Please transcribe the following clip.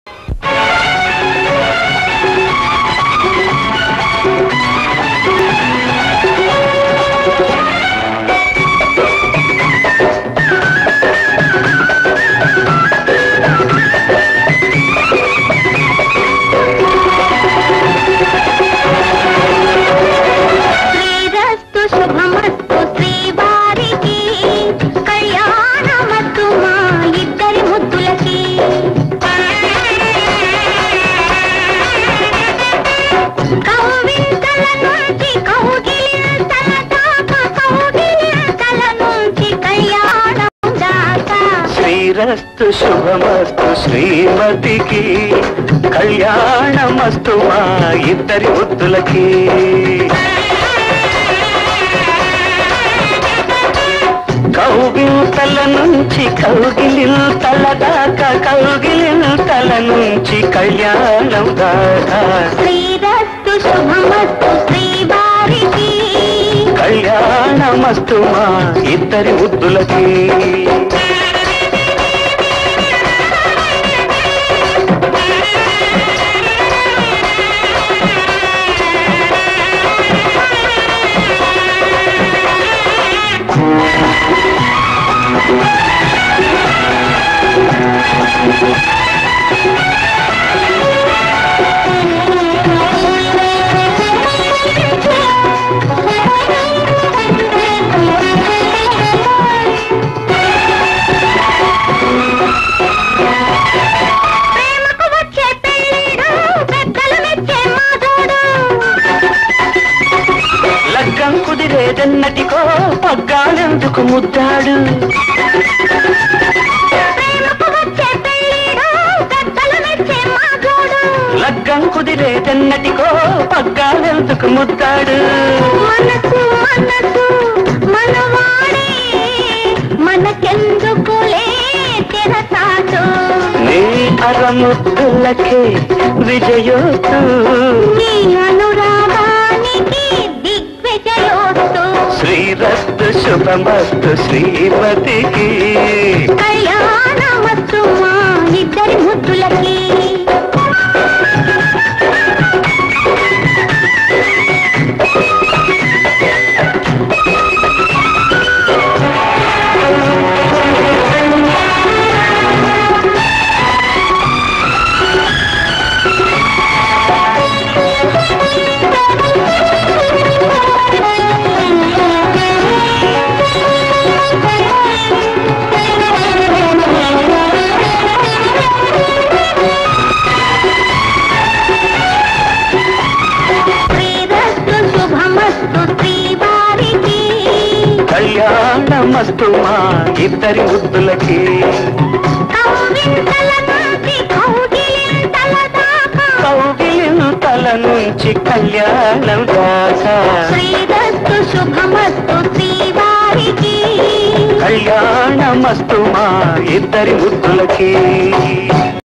శ్రీరస్తు శుభమస్తు శ్రీవారికి కళ్యాణమస్తు మా ఇద్దరి ముద్దులకి కౌవింతల నుంచి కౌగిలింతల దాకా కౌగిలింతల నుంచి కళ్యాణం దాకా శ్రీరస్తు శుభమస్తు శ్రీమతికి కళ్యాణమస్తు మా ఇద్దరి ముద్దులకి కౌగిలింతల నుంచి కౌగిలింతల దాకా కౌగిలింతల నుంచి కళ్యాణం దాకా శ్రీరస్తు శుభమస్తు శ్రీవారికి కళ్యాణమస్తు మా ఇద్దరి ముద్దులకి ప్రేమకు వచ్చే పెళ్ళిడు పెద్దలు మెచ్చే మాధుడు లగ్గం కుదిరేదన్నటికో పగ్గాలెందుకు ముద్దాడు ప్రేమకు వచ్చే పెళ్ళిడు పెద్దలు మెచ్చే మాధుడు లగ్గం కుదిరేదన్నటికో పగ్గాలెందుకు ముద్దాడు మనసు మనసు మనవాడే మనకెందుకులే తెరసాటు నీ అరముద్దులకే విజయోత్తు నీ అనురాగానికి దిగ్విజయోస్తు శ్రీరస్తు శుభమస్తు శ్రీమతికి కళ్యాణమస్తు మా ఇద్దరి ముద్దులకి శ్రీరస్తు శుభమస్తు శ్రీవారికి కళ్యాణమస్తు మా ఇద్దరి ముద్దులకి కౌగిలింతల నుంచి కౌగిలింతల దాకా కౌగిలింతల నుంచి కళ్యాణం దాకా శ్రీరస్తు శుభమస్తు శ్రీవారికి కళ్యాణమస్తు మా ఇద్దరి ముద్దులకి